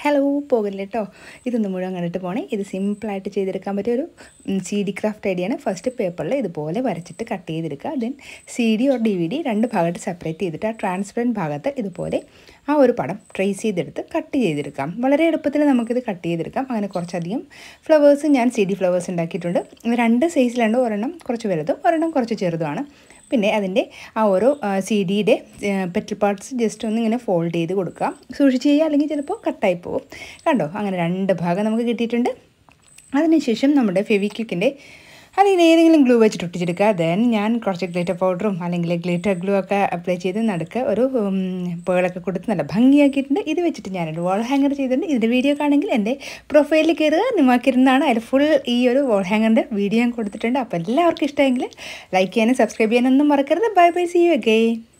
hello പോകില്ല കേട്ടോ ഇതൊന്ന് മുഴുവൻ കണ്ടിട്ട് പോണേ ഇത് സിമ്പിളായിട്ട് ചെയ്തെടുക്കാൻ പറ്റിയ ഒരു സി ഡി ക്രാഫ്റ്റ് ഐഡിയാണ് ഫസ്റ്റ് പേപ്പറിൽ ഇതുപോലെ വരച്ചിട്ട് കട്ട് ചെയ്തെടുക്കുക then C D or D V D രണ്ട് ഭാഗമായിട്ട് സെപ്പറേറ്റ് ചെയ്തിട്ട് ആ ട്രാൻസ്പെറൻറ്റ് ഭാഗത്ത് ഇതുപോലെ ആ ഒരു പടം ട്രേസ് ചെയ്തെടുത്ത് കട്ട് ചെയ്തെടുക്കാം വളരെ എളുപ്പത്തിൽ നമുക്കിത് കട്ട് ചെയ്തെടുക്കാം അങ്ങനെ കുറച്ചധികം ഫ്ലവേഴ്സ് ഞാൻ സി ഡി ഫ്ലവേഴ്സ് ഉണ്ടാക്കിയിട്ടുണ്ട് ഇത് രണ്ട് സൈസിലുണ്ട് ഒരെണ്ണം കുറച്ച് വലുതും ഒരെണ്ണം കുറച്ച് ചെറുതുമാണ് പിന്നെ അതിൻ്റെ ആ ഓരോ സി ഡിയുടെ പെറ്റൽ പാർട്സ് ജസ്റ്റ് ഒന്ന് ഇങ്ങനെ ഫോൾഡ് ചെയ്ത് കൊടുക്കുക സൂക്ഷിച്ച് ചെയ്യുക അല്ലെങ്കിൽ ചിലപ്പോൾ കട്ടായി പോകും കണ്ടോ അങ്ങനെ രണ്ട് ഭാഗം നമുക്ക് കിട്ടിയിട്ടുണ്ട് അതിനുശേഷം നമ്മുടെ ഫെവിക്വിക്കിൻ്റെ അല്ലെങ്കിൽ ഏതെങ്കിലും ഗ്ലൂ വെച്ചിട്ട് ഒട്ടിച്ചെടുക്കുക ദെൻ ഞാൻ കുറച്ച് ഗ്ലിറ്റർ പൗഡറും അല്ലെങ്കിൽ ഗ്ലിറ്റർ ഗ്ലൂ ഒക്കെ അപ്ലൈ ചെയ്ത് നടുക്ക് ഒരു പേളൊക്കെ കൊടുത്ത് നല്ല ഭംഗിയാക്കിയിട്ടുണ്ട് ഇത് വെച്ചിട്ട് ഞാനൊരു വാൾ ഹാങ്ങർ ചെയ്തിട്ടുണ്ട് ഇതിൻ്റെ വീഡിയോ കാണെങ്കിൽ എൻ്റെ പ്രൊഫൈലിൽ കയറുക നിമാക്കിയിരുന്നതാണ് അതിൽ ഫുൾ ഈ ഒരു വാൾ ഹാങ്ങറിൻ്റെ വീഡിയോ ഞാൻ കൊടുത്തിട്ടുണ്ട് അപ്പോൾ എല്ലാവർക്കും ഇഷ്ടമെങ്കിൽ ലൈക്ക് ചെയ്യാനും സബ്സ്ക്രൈബ് ചെയ്യാനൊന്നും മറക്കരുത് bye bye see you again